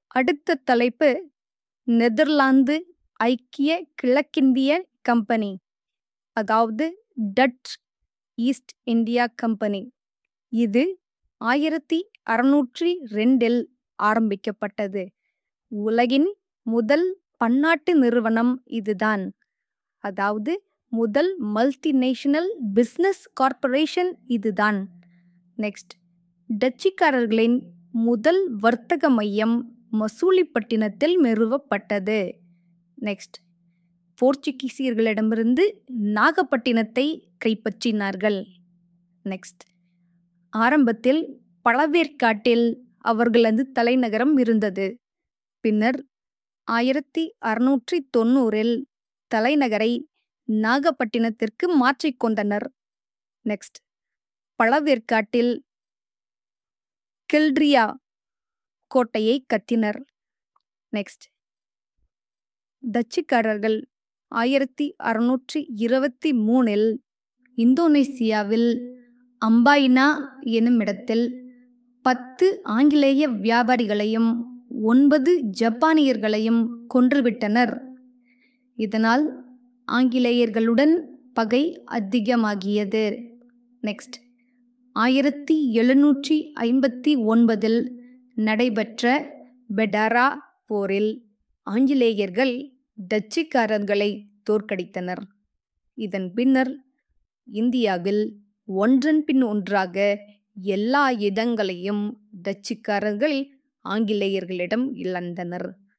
அடுத்த தலைப்பு நெதர்லாந்து ஐக்கிய கிழக்கிந்திய கம்பெனி அதாவது டச் ஈஸ்ட் இந்தியா கம்பெனி இது ஆயிரத்தி அறுநூற்றி ரெண்டில் ஆரம்பிக்கப்பட்டது உலகின் முதல் பன்னாட்டு நிறுவனம் இதுதான் அதாவது முதல் மல்டிநேஷனல் பிசினஸ் கார்ப்பரேஷன் இதுதான் நெக்ஸ்ட் டச்சுக்காரர்களின் முதல் வர்த்தக மையம் மசூலிப்பட்டினத்தில் நிறுவப்பட்டது நெக்ஸ்ட் போர்ச்சுகீசியர்களிடமிருந்து நாகப்பட்டினத்தை கைப்பற்றினார்கள் நெக்ஸ்ட் ஆரம்பத்தில் பழவேற்காட்டில் அவர்களது தலைநகரம் இருந்தது பின்னர் ஆயிரத்தி அறுநூற்றி தொண்ணூறில் தலைநகரை நாகப்பட்டினத்திற்கு மாற்றிக்கொண்டனர் நெக்ஸ்ட் பழவேற்காட்டில் கில்ட்ரியா கோட்டையை கட்டினர் நெக்ஸ்ட் டச்சுக்காரர்கள் ஆயிரத்தி அறுநூற்றி இருபத்தி மூணில் இந்தோனேசியாவில் அம்பாயினா எனுமிடத்தில் பத்து ஆங்கிலேய வியாபாரிகளையும் ஒன்பது ஜப்பானியர்களையும் கொன்றுவிட்டனர் இதனால் ஆங்கிலேயர்களுடன் பகை அதிகமாகியது நெக்ஸ்ட் ஆயிரத்தி எழுநூற்றி ஐம்பத்தி ஒன்பதில் நடைபெற்ற பெடாரா போரில் ஆங்கிலேயர்கள் டச்சுக்காரர்களை தோற்கடித்தனர் இதன் பின்னர் இந்தியாவில் ஒன்றன் பின் ஒன்றாக எல்லா இடங்களையும் டச்சுக்காரர்கள் ஆங்கிலேயர்களிடம் இழந்தனர்